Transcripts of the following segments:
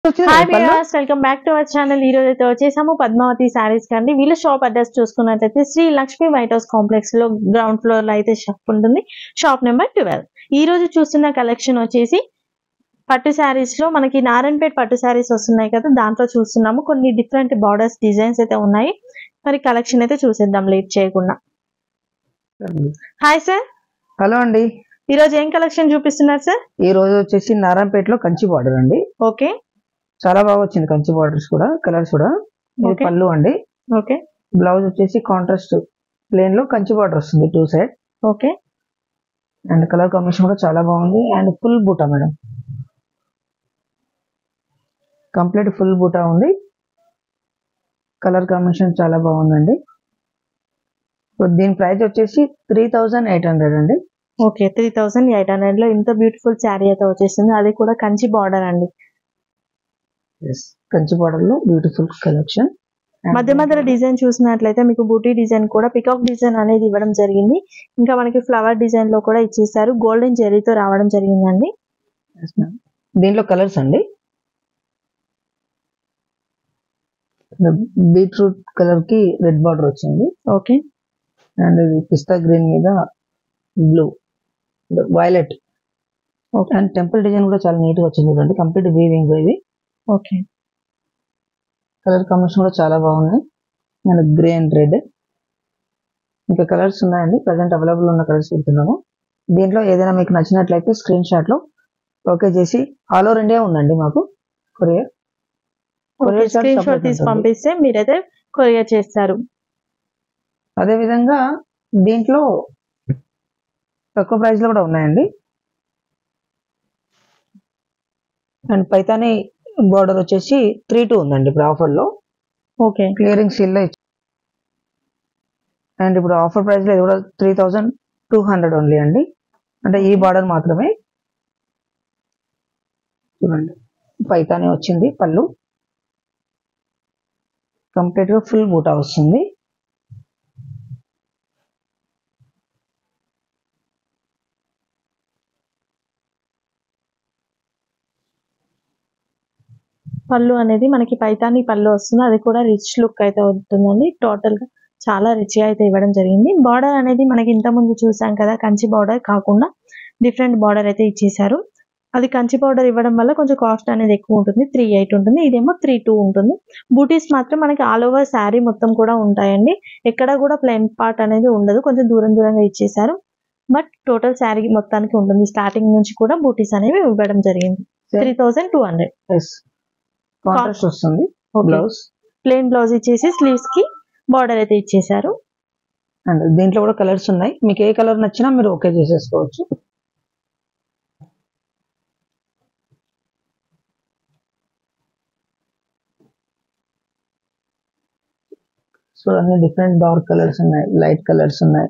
వచ్చింది హాయ్ పళ్ళు. Viewers welcome back to our channel ఈ రోజు అయితే వచ్చేసాము పద్మావతి శారీస్ కండి వీళ్ళ షాప్ అడ్రస్ చూసుకున్నట్లయితే Shri Lakshmi white house complex లో గ్రౌండ్ ఫ్లోర్ లో అయితే షాప్ ఉంటుంది షాప్ నెంబర్ ట్వెల్వ్ ఈ రోజు చూస్తున్న కలెక్షన్ వచ్చేసి పట్టు శారీస్ లో మనకి నారాయణపేట పట్టు శారీస్ వస్తున్నాయి కదా దాంట్లో చూస్తున్నాము కొన్ని డిఫరెంట్ బార్డర్స్ డిజైన్స్ అయితే ఉన్నాయి మరి కలెక్షన్ అయితే చూసేద్దాం లేట్ చేయకుండా హాయ్ సార్ హలో అండి ఈ రోజు ఏం కలెక్షన్ చూపిస్తున్నారు సార్ ఈ రోజు వచ్చేసి నారాయణపేటలో కంచి బార్డర్ అండి ఓకే చాలా బాగా వచ్చింది కంచి బార్డర్స్ కూడా కలర్స్ కూడా ఇది Okay. పళ్ళు అండి ఓకే బ్లౌజ్ వచ్చేసి కాంట్రాస్ట్ ప్లేన్ లో కంచి బార్డర్ వస్తుంది two side okay and colour combination కూడా చాలా బాగుంది అండ్ ఫుల్ బూటా మేడం కంప్లీట్ ఫుల్ బూటా ఉంది కలర్ కాంబినేషన్ చాలా బాగుందండి సో దీని ప్రైస్ వచ్చేసి త్రీ థౌజండ్ ఎయిట్ హండ్రెడ్ అండి okay three thousand eight hundred లో ఇంత బ్యూటిఫుల్ శారీ అయితే వచ్చేసింది అది కూడా కంచి బార్డర్ అండి కంచి బార్డర్ లో బ్యూటిఫుల్ కలెక్షన్ మధ్య మధ్యలో డిజైన్ చూసినట్లయితే మీకు బూటీ డిజైన్ కూడా పికాక్ డిజైన్ అనేది ఇవ్వడం జరిగింది ఇంకా మనకి ఫ్లవర్ డిజైన్ లో కూడా ఇచ్చేసారు గోల్డెన్ జెరీతో రావడం జరిగిందండి దీంట్లో కలర్స్ అండి బీట్రూట్ కలర్ కి రెడ్ బార్డర్ వచ్చింది ఓకే అండ్ ఇది పిస్తా గ్రీన్ మీద blue violet Okay. And temple design కూడా చాలా నీట్ గా వచ్చింది చూడండి కంప్లీట్ వీవింగ్ ఇది ఓకే కలర్ కాంబినేషన్ కూడా చాలా బాగున్నాయి అండ్ గ్రే అండ్ రెడ్ ఇంకా కలర్స్ ఉన్నాయండి ప్రజెంట్ అవైలబుల్ ఉన్న కలర్స్ పెడుతున్నాము దీంట్లో ఏదైనా మీకు నచ్చినట్లయితే స్క్రీన్ షాట్ లో ఓకే చేసి ఆల్ ఓవర్ ఇండియా ఉందండి మాకు కొరియర్ ఓకే స్క్రీన్ షాట్ తీసి పంపిస్తే మీరైతే కొరియర్ చేస్తారు అదే విధంగా దీంట్లో తక్కువ ప్రైస్ లో కూడా ఉన్నాయండి అండ్ పైతాని బార్డర్ వచ్చేసి త్రీ టూ ఉందండి ఇప్పుడు ఆఫర్ లో ఓకే క్లియరింగ్ సీల్ లో ఇచ్చి- అండ్ ఇప్పుడు ఆఫర్ ప్రైస్ లో ఇది కూడా three thousand two hundred only అండి అంటే ఈ బార్డర్ మాత్రమే చూడండి పైతాని వచ్చింది పళ్ళు కంప్లీట్ గా ఫుల్ బూటా వస్తుంది పళ్ళు అనేది మనకి పైతాని పళ్ళు వస్తుంది అది కూడా రిచ్ లుక్ అయితే ఉంటుందండి టోటల్ గా చాలా రిచ్ అయితే ఇవ్వడం జరిగింది బార్డర్ అనేది మనకి ఇంత ముందు చూసాం కదా కంచి బార్డర్ కాకుండా డిఫరెంట్ బార్డర్ అయితే ఇచ్చేసారు అది కంచి బార్డర్ ఇవ్వడం వల్ల కొంచెం కాస్ట్ అనేది ఎక్కువ ఉంటుంది త్రీ ఎయిట్ ఉంటుంది ఇదేమో త్రీ టూ ఉంటుంది బూటీస్ మాత్రం మనకి ఆల్ ఓవర్ శారీ మొత్తం కూడా ఉంటాయండి ఎక్కడ కూడా ప్లెయిన్ పార్ట్ అనేది ఉండదు కొంచెం దూరం దూరంగా ఇచ్చేసారు బట్ టోటల్ శారీ మొత్తానికి ఉంటుంది స్టార్టింగ్ నుంచి కూడా బూటీస్ అనేవి ఇవ్వడం జరిగింది three thousand two hundred yes contrast వస్తుంది బ్లౌజ్ ప్లెయిన్ బ్లౌజ్ ఇచ్చేసి స్లీవ్స్ కి బార్డర్ అయితే ఇచ్చేసారు అండ్ దీంట్లో కూడా కలర్స్ ఉన్నాయి మీకు ఏ కలర్ నచ్చినా మీరు ఓకే చేసేసుకోవచ్చు సో అన్ని డిఫరెంట్ డార్క్ కలర్స్ ఉన్నాయి లైట్ కలర్స్ ఉన్నాయి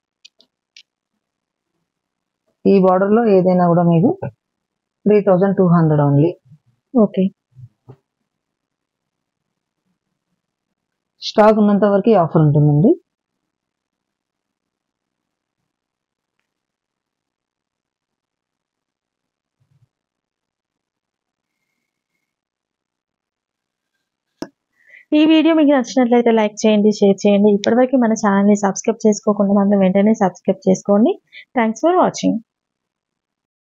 ఈ బార్డర్ లో ఏదైనా కూడా మీకు three thousand two hundred only okay stock ఉన్నంత వరకు ఆఫర్ ఉంటుందండి ఈ వీడియో మీకు నచ్చినట్లయితే లైక్ చేయండి షేర్ చేయండి ఇప్పటివరకు మన ఛానల్ని సబ్స్క్రైబ్ చేసుకోకుండా మాత్రం వెంటనే సబ్స్క్రైబ్ చేసుకోండి థ్యాంక్స్ ఫర్ వాచింగ్